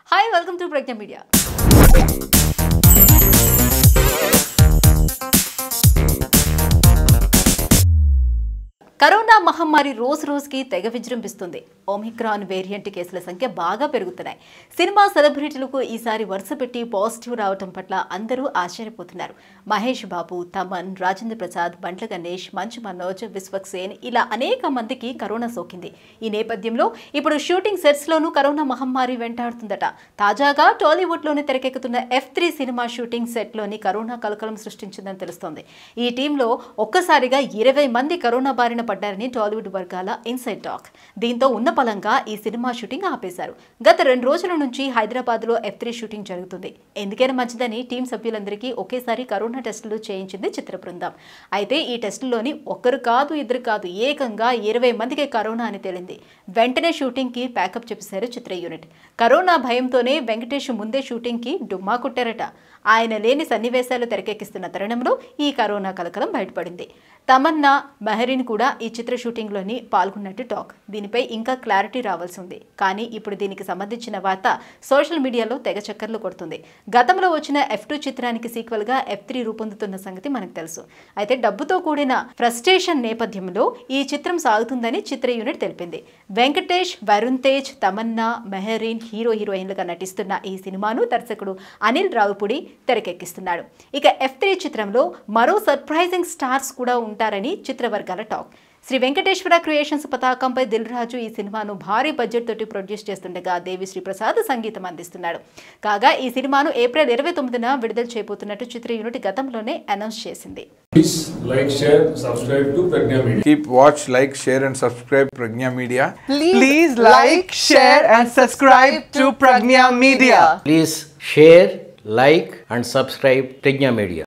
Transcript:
Hi welcome to Pragna media corona మహమ్మారి రోజు రోజుకి తెగ విజృంభిస్తుంది ఒమిక్రాన్ వేరియంట్ కేసుల సంఖ్య బాగా పెరుగుతున్నాయి సినిమా సెలబ్రిటీలకు ఈసారి వరుస పెట్టి పాజిటివ్ రావటం పట్ల అందరూ ఆశ్చర్యపోతున్నారు మహేష్ బాబు తమన్ రాజేంద్ర ప్రసాద్ బండ్ల గణేష్ మంచు మనోజ్ విశ్వక్సేన్ ఇలా అనేక మందికి కరోనా సోకింది ఈ నేపథ్యంలో ఇప్పుడు షూటింగ్ సెట్స్ లోనూ కరోనా మహమ్మారి వెంటాడుతుందట తాజాగా టాలీవుడ్ లోని తెరకెక్కుతున్న F three cinema shooting set లోని కరోనా కలకలం సృష్టించిందని తెలుస్తోంది ఈ టీంలో ఒక్కసారిగా ఇరవై మంది కరోనా బారిన పడ్డారని టాలీవుడ్ వర్గాల ఇన్సైడ్ టాక్ దీంతో ఉన్న పలంగా ఈ సినిమా షూటింగ్ ఆపేశారు గత రెండు రోజుల నుంచి హైదరాబాద్ లో ఎఫ్ త్రీ షూటింగ్ జరుగుతుంది ఎందుకైనా మంచిదని టీం సభ్యులందరికీ ఒకేసారి కరోనా టెస్టులు చేయించింది చిత్ర బృందం అయితే ఈ టెస్టుల్లోని ఒక్కరు కాదు ఇద్దరు కాదు ఏకంగా ఇరవై మందికి కరోనా అని తేలింది వెంటనే షూటింగ్ కి ప్యాకప్ చెప్పేశారు చిత్ర యూనిట్ కరోనా భయంతోనే వెంకటేష్ ముందే షూటింగ్ కి డుమ్మా కుట్టారట ఆయన లేని సన్నివేశాలు తెరకెక్కిస్తున్న తరుణంలో ఈ కరోనా కలకలం బయటపడింది తమన్నా మెహరీన్ కూడా ఈ చిత్ర షూటింగ్లోని పాల్గొన్నట్టు టాక్ దీనిపై ఇంకా క్లారిటీ రావాల్సి ఉంది కానీ ఇప్పుడు దీనికి సంబంధించిన వార్త సోషల్ మీడియాలో తెగ చక్కర్లు కొడుతుంది గతంలో వచ్చిన ఎఫ్ టూ చిత్రానికి సీక్వెల్గా ఎఫ్ త్రీ రూపొందుతున్న సంగతి మనకు తెలుసు అయితే డబ్బుతో కూడిన ఫ్రస్ట్రేషన్ నేపథ్యంలో ఈ చిత్రం సాగుతుందని చిత్ర యూనిట్ తెలిపింది వెంకటేష్ వరుణ్ తేజ్ తమన్నా మెహరీన్ హీరో హీరోయిన్లుగా నటిస్తున్న ఈ సినిమాను దర్శకుడు అనిల్ రావుపుడి తెరకెక్కిస్తున్నాడు ఇక ఎఫ్ త్రీ చిత్రంలో మరో సర్ప్రైజింగ్ స్టార్స్ కూడా ఉంటారని చిత్రవర్గాల టాక్ శ్రీ వెంకటేశ్వర క్రియేషన్స్ పతాకంపై దిల్ రాజు ఈ సినిమాను భారీ బడ్జెట్ తోటి ప్రొడ్యూస్ చేస్తుండగా దేవిశ్రీ ప్రసాద్ సంగీతం అందిస్తున్నాడు కాగా ఈ సినిమాను ఏప్రిల్ ఇరవై తొమ్మిదిన విడుదల చేయబోతున్నట్టు చిత్ర యూనిట్ గతంలోనే అనౌన్స్ చేసింది Please like, share, subscribe to Pragna Media. Keep watch, like, share, and subscribe Pragna Media. Please like, share, and subscribe to Pragnya Media. Please share, like, and subscribe Pragna Media.